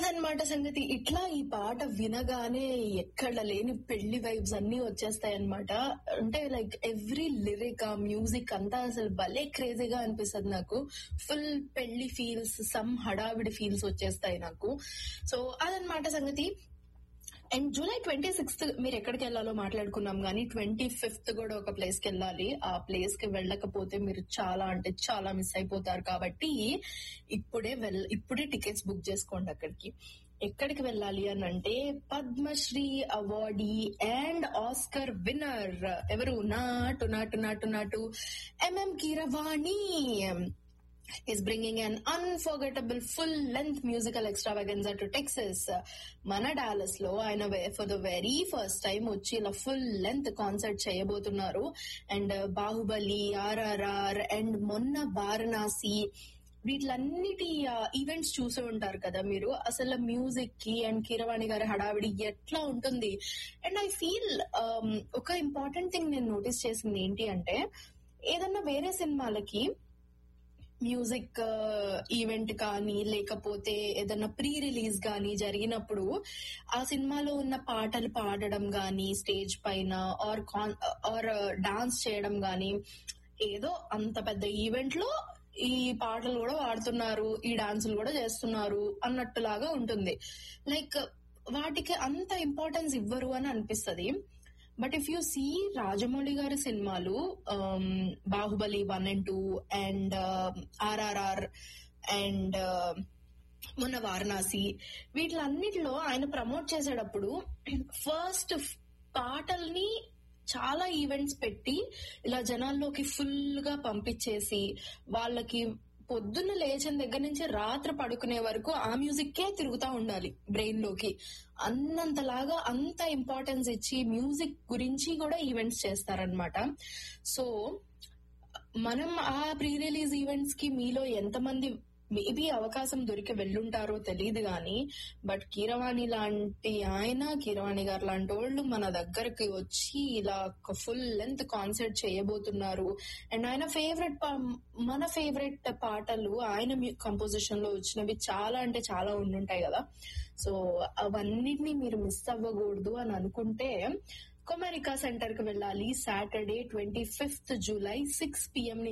అదనమాట సంగతి ఇట్లా ఈ పాట వినగానే ఎక్కడ లేని పెళ్లి వైబ్స్ అన్ని వచ్చేస్తాయి అనమాట అంటే లైక్ ఎవ్రీ లిరిక్ ఆ మ్యూజిక్ అంతా అసలు భలే క్రేజీగా అనిపిస్తుంది నాకు ఫుల్ పెళ్లి ఫీల్స్ సమ్ హడావిడి ఫీల్స్ వచ్చేస్తాయి నాకు సో అదనమాట సంగతి అండ్ జూలై ట్వంటీ సిక్స్త్ మీరు ఎక్కడికి వెళ్ళాలో మాట్లాడుకున్నాం కానీ ట్వంటీ ఫిఫ్త్ కూడా ఒక ప్లేస్ కి వెళ్ళాలి ఆ ప్లేస్ కి వెళ్ళకపోతే మీరు చాలా అంటే చాలా మిస్ అయిపోతారు కాబట్టి ఇప్పుడే వెళ్ ఇప్పుడే టికెట్స్ బుక్ చేసుకోండి అక్కడికి ఎక్కడికి వెళ్ళాలి అని అంటే Padmashri awardee and Oscar winner ఎవరు Naatu Naatu Naatu Naatu M M Keeravani is bringing an unforgettable full length musical extravaganza to Texas. మన డాలస్ లో ఆయన for the very first time వచ్చి ఇలా ఫుల్ లెంత్ కాన్సర్ట్ చేయబోతున్నారు అండ్ బాహుబలి ఆర్ఆర్ఆర్ అండ్ మొన్న వారణాసి వీటిలన్నిటి ఈవెంట్స్ చూసే ఉంటారు కదా మీరు అసలు మ్యూజిక్ కి అండ్ కీరవాణి గారి హడావిడి ఎట్లా ఉంటుంది అండ్ ఐ ఫీల్ ఒక ఇంపార్టెంట్ థింగ్ నేను నోటీస్ చేసింది ఏంటి అంటే ఏదన్నా వేరే సినిమాలకి మ్యూజిక్ ఈవెంట్ కానీ లేకపోతే ఏదన్నా ప్రీ రిలీజ్ కానీ జరిగినప్పుడు ఆ సినిమాలో ఉన్న పాటలు పాడడం గానీ స్టేజ్ పైన ఆర్ కాన్ ఆర్ డాన్స్ చేయడం గానీ ఏదో అంత పెద్ద ఈవెంట్ లో ఈ పాటలు కూడా వాడుతున్నారు ఈ డాన్సులు కూడా చేస్తున్నారు అన్నట్టులాగా ఉంటుంది లైక్ వాటికి అంత ఇంపార్టెన్స్ ఇవ్వరు అని అనిపిస్తది but if you see Rajamouli గారి సినిమాలు Baahubali one and two and RRR and మొన్న వారణాసి వీటిలన్నిటిలో ఆయన ప్రమోట్ చేసేటప్పుడు ఫస్ట్ పాటల్ని చాలా ఈవెంట్స్ పెట్టి ఇలా జనాల్లోకి ఫుల్ గా పంపించేసి వాళ్ళకి పొద్దున్న లేచిన దగ్గర నుంచి రాత్రి పడుకునే వరకు ఆ మ్యూజిక్కే తిరుగుతా ఉండాలి బ్రెయిన్ లోకి అన్నంతలాగా అంత ఇంపార్టెన్స్ ఇచ్చి మ్యూజిక్ గురించి కూడా ఈవెంట్స్ చేస్తారనమాట సో మనం ఆ ప్రీ రిలీజ్ ఈవెంట్స్ కి మీలో ఎంతమంది మేబీ అవకాశం దొరికి వెళ్ళుంటారో తెలియదు గాని బట్ కీరవాణి లాంటి ఆయన కీరవాణి గారు లాంటి వాళ్ళు మన దగ్గరకి వచ్చి ఇలా ఒక ఫుల్ లెంత్ కాన్సర్ట్ చేయబోతున్నారు అండ్ ఆయన ఫేవరెట్ మన ఫేవరెట్ పాటలు ఆయన కంపోజిషన్ లో వచ్చినవి చాలా అంటే చాలా ఉండుంటాయి కదా సో అవన్నిటిని మీరు మిస్ అవ్వకూడదు అని అనుకుంటే కొమరికా సెంటర్ కి వెళ్ళాలి Saturday twenty fifth July six PM